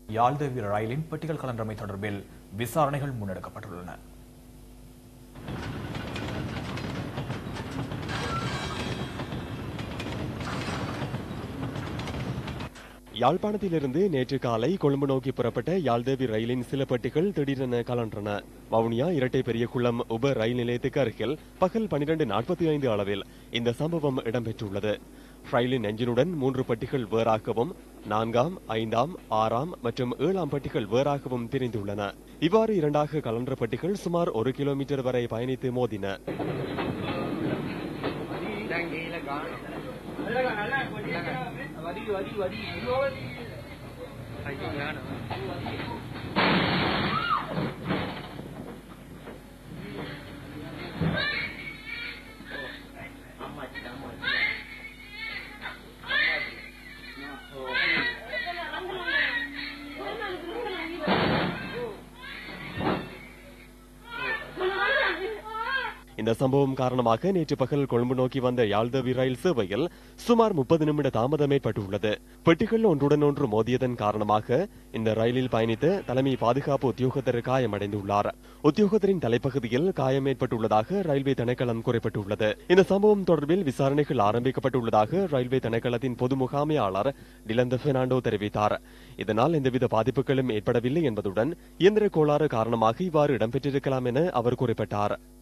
யாழ்தேவி ரயிலின் பெட்டிகள் கலன்றமை தொடர்பில் விசாரணைகள் முன்னெடுக்கப்பட்டுள்ளன யாழ்ப்பாணத்திலிருந்து நேற்று காலை கொழும்பு நோக்கி புறப்பட்ட யாழ்தேவி ரயிலின் சில பெட்டிகள் திடீரென கலன்றன வவுனியா இரட்டை பெரியகுளம் உப ரயில் நிலையத்துக்கு அருகில் பகல் பனிரெண்டு நாற்பத்தி ஐந்து அளவில் இந்த சம்பவம் இடம்பெற்றுள்ளது ரயிலின் எஞ்சினுடன் மூன்று பெட்டிகள் வேறாகவும் நான்காம் ஐந்தாம் ஆறாம் மற்றும் ஏழாம் பெட்டிகள் வேறாகவும் பிரிந்துள்ளன இவ்வாறு இரண்டாக கலன்ற பெட்டிகள் சுமார் ஒரு கிலோமீட்டர் வரை பயணித்து மோதின இந்த சம்பவம் காரணமாக நேற்று பகல் கொழும்பு நோக்கி வந்த யாழ்தவி ரயில் சேவையில் சுமார் முப்பது நிமிட தாமதம் ஏற்பட்டுள்ளது பெட்டிகள் ஒன்றுடன் ஒன்று மோதியதன் காரணமாக இந்த ரயிலில் பயணித்த தலைமை பாதுகாப்பு உத்தியோகத்தர் காயமடைந்துள்ளார் உத்தியோகத்தரின் தலைப்பகுதியில் காயம் ஏற்பட்டுள்ளதாக ரயில்வே திணைக்களம் குறிப்பிட்டுள்ளது இந்த சம்பவம் தொடர்பில் விசாரணைகள் ஆரம்பிக்கப்பட்டுள்ளதாக ரயில்வே திணைக்களத்தின் பொது முகாமையாளர் டிலந்த பெர்னாண்டோ தெரிவித்தார் இதனால் எந்தவித பாதிப்புகளும் ஏற்படவில்லை என்பதுடன் இயந்திர கோளாறு காரணமாக இவ்வாறு இடம்பெற்றிருக்கலாம் என அவர் குறிப்பிட்டார்